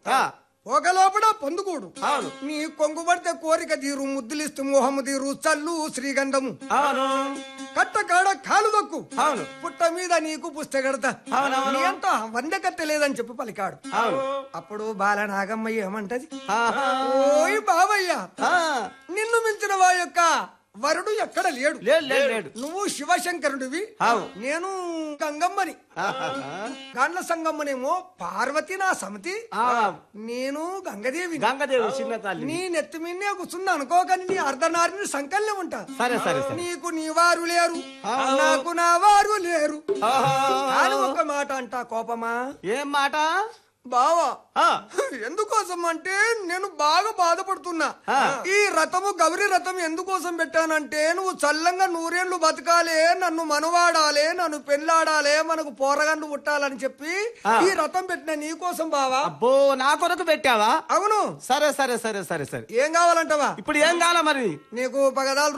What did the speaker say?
ఆ, ఒక లోపల పొందుకోడు అవును నీ కొంగు పడితే కోరిక తీరు ముద్దులిస్తూ మోహము తీరు చల్లు శ్రీగంధము అవును కట్ట కాడ కాలు దక్కు అవును పుట్ట మీద నీకు పుస్తకడతా అవునవును. నీ అంత వంద కట్టలేదని చెప్పి పలికాడు అవును అప్పుడు బాలనాగమ్మయ్య ఏమంటది ఆహా. ఓయ్ బావయ్య ఆ, నిన్ను మించిన వా యొక్క వరుడు ఎక్కడ లేడు లేడు లేడు లేడు నువ్వు శివశంకరుడివి అవును. నేను గంగమ్మని ఆహాహా. గాండ్ల సంగమ్మనేమో పార్వతి నా సమతి ఆ, నేను గంగదేవి గంగదేవి చిన్న తల్లి నీ నెత్తి మీదే కూర్చుంది అనుకోకని నీ అర్ధనారిని సంకల్యం ఉంటా సరే సరే సరే నీకు నీ వారు లేరు అవును. నాకు నా వారు లేరు ఆహా. కానీ ఒక మాట అంటా కోపమా ఏం మాట బావా ఆ, ఎందుకోసం అంటే నేను బాగా బాధపడుతున్నా ఆ. ఈ రథము గౌరీ రథం ఎందుకోసం పెట్టానంటే నువ్వు చల్లంగా నూరేళ్లు బతకాలే నన్ను మనవాడాలే నన్ను పెళ్ళాడాలే మనకు పోరగండ్లు పుట్టాలని చెప్పి ఆ. ఈ రథం పెట్టిన నీ కోసం బావా అబ్బో నా కొరకు పెట్టావా అవును సరే సరే సరే సరే సరే ఏం కావాలంటవా ఇప్పుడు ఏం కావాలా మరి నీకు పగదాలు